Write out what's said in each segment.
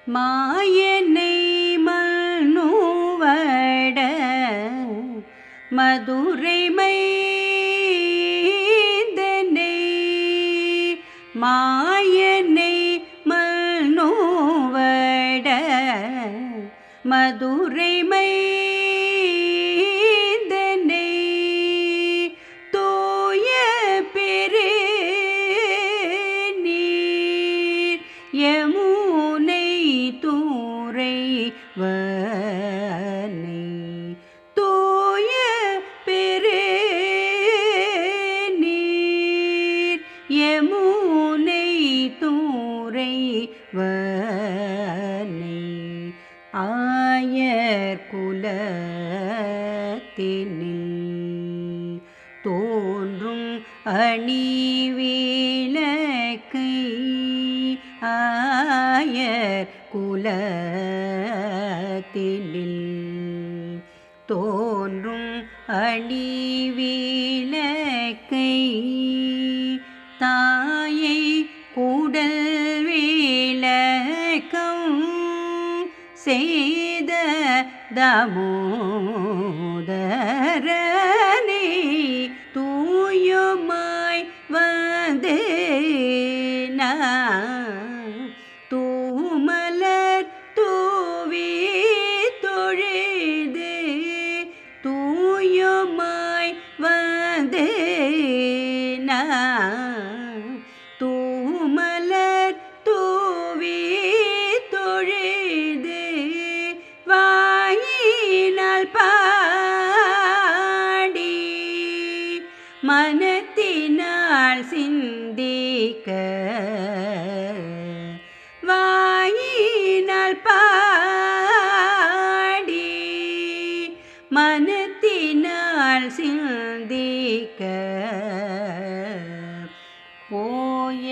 மாயனை மனுவட மதுரை மைந்தனை மாயனை மனுவட மதுரை மைந்தனை தோய பெரு நீர் யமுனை தூரை வனை தோய பெரு நீர் யமுனை தூரை வனை ஆயர் குலத்தினில் தோன்றும் அணி விளக்கை ஆயர் குலத்தினில் தோன்றும் அணி விளக்கை தாயை கூடல் விளக்கம் செய்த தாமோதரனே தூயமாய் வந்து நான் தூமலர் தூவி தொழுது தூயமாய் வந்து நான் தூமலர் தூவி தொழுது வாயினால் பாடி மனத்தினால் சிந்திக்க வாயினால் பாடி மனத்தினால் சிந்திக்க போய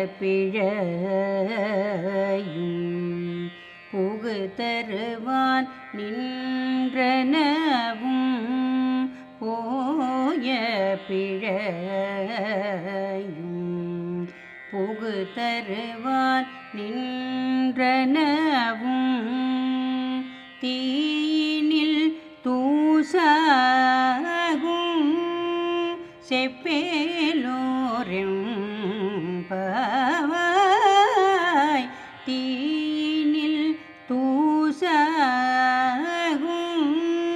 பிழையும் புகு தருவான் நின்றனவும் போய பிழையும் புகு தருவான் நின்றனவும் தீயினில் தூசாகும் செப்பேலோரும் பவாய் தீயினில் தூசாகும்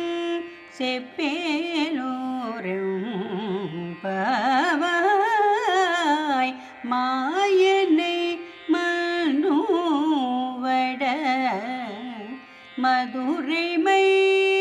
செப்பேலோரும் பவாய் மாயனை மனுவட மதுரை மை